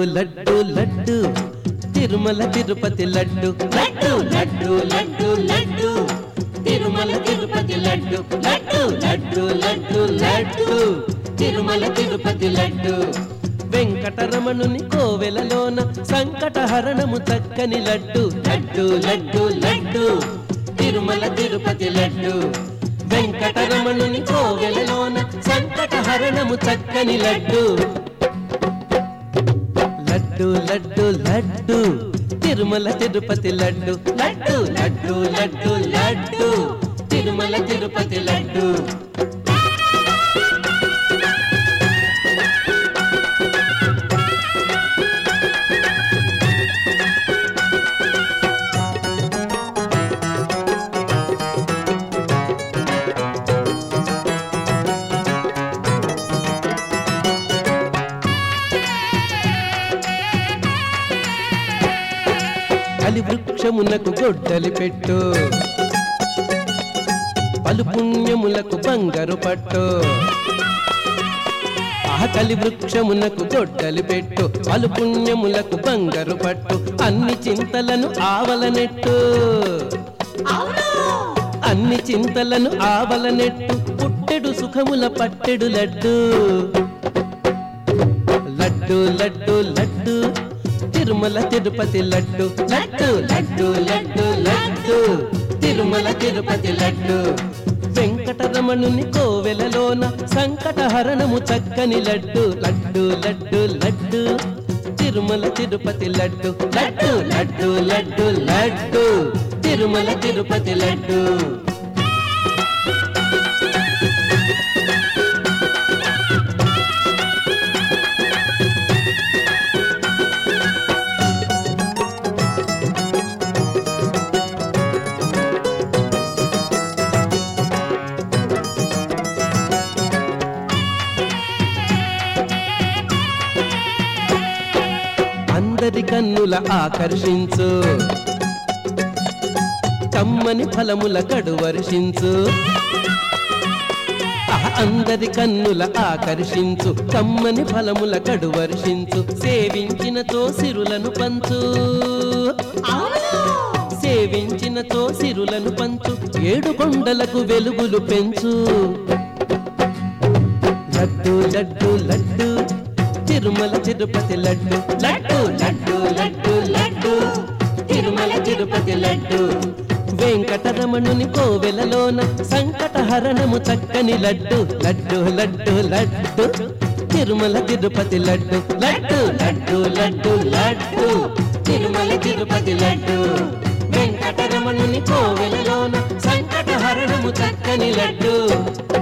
లడ్డు లడ్డు తిరుమల తిరుపతి లడ్డు లడ్డు లడ్డు లడ్డు లడ్డు తిరుమల తిరుపతి లడ్డు లడ్డు లడ్డు లడ్డు లడ్డు తిరుమల తిరుపతి లడ్డు వెంకటరమణుని కోవెలలోన సంకటహరణము చక్కని లడ్డు లడ్డు లడ్డు లడ్డు తిరుమల తిరుపతి లడ్డు వెంకటరమణుని కోవెలలోన సంకటహరణము చక్కని లడ్డు లడ్డు లడ్డు లడ్డు తిరుమల తిరుపతి లడ్డు లడ్డు లడ్డు లడ్డు లడ్డు తిరుమల తిరుపతి లడ్డు కలి వృక్షమునకు గొడ్డలి పెట్టు పలు పుణ్యములకు బంగారు పట్టు ఆ కలి వృక్షమునకు గొడ్డలి పెట్టు పలు పుణ్యములకు బంగారు పట్టు అన్ని చింతలను ఆవలనెట్టు అవును అన్ని చింతలను ఆవలనెట్టు పుట్టెడు సుఖముల పట్టెడు లడ్డు లడ్డు లడ్డు లడ్డు తిరుమల తిరుపతి లడ్డు లడ్డు లడ్డు లడ్డు లడ్డు తిరుమల తిరుపతి లడ్డు వెంకటరమణుని కోవెలలోన సంకటహరణము చక్కని లడ్డు లడ్డు లడ్డు లడ్డు తిరుమల తిరుపతి లడ్డు లడ్డు లడ్డు లడ్డు లడ్డు తిరుమల తిరుపతి లడ్డు అందరి కన్నుల ఆకర్షించు కమ్మని ఫలముల కడు వర్షించు ఆహ్, అందరి కన్నుల ఆకర్షించు కమ్మని ఫలముల కడు వర్షించు సేవించినతో సిరులను పంచు అవును సేవించినతో సిరులను పంచు ఏడు కొండలకు వెలుగులు పెంచు లడ్డు లడ్డు లడ్డు తిరుమల తిరుపతి లడ్డు లడ్డు లడ్డు లడ్డు లడ్డు తిరుమల తిరుపతి లడ్డు వెంకటరమణుని కోవెలలోన సంకటహరణము చక్కని లడ్డు లడ్డు లడ్డు లడ్డు తిరుమల తిరుపతి లడ్డు లడ్డు లడ్డు లడ్డు లడ్డు తిరుమల తిరుపతి లడ్డు వెంకటరమణుని కోవెలలోన సంకటహరణము చక్కని లడ్డు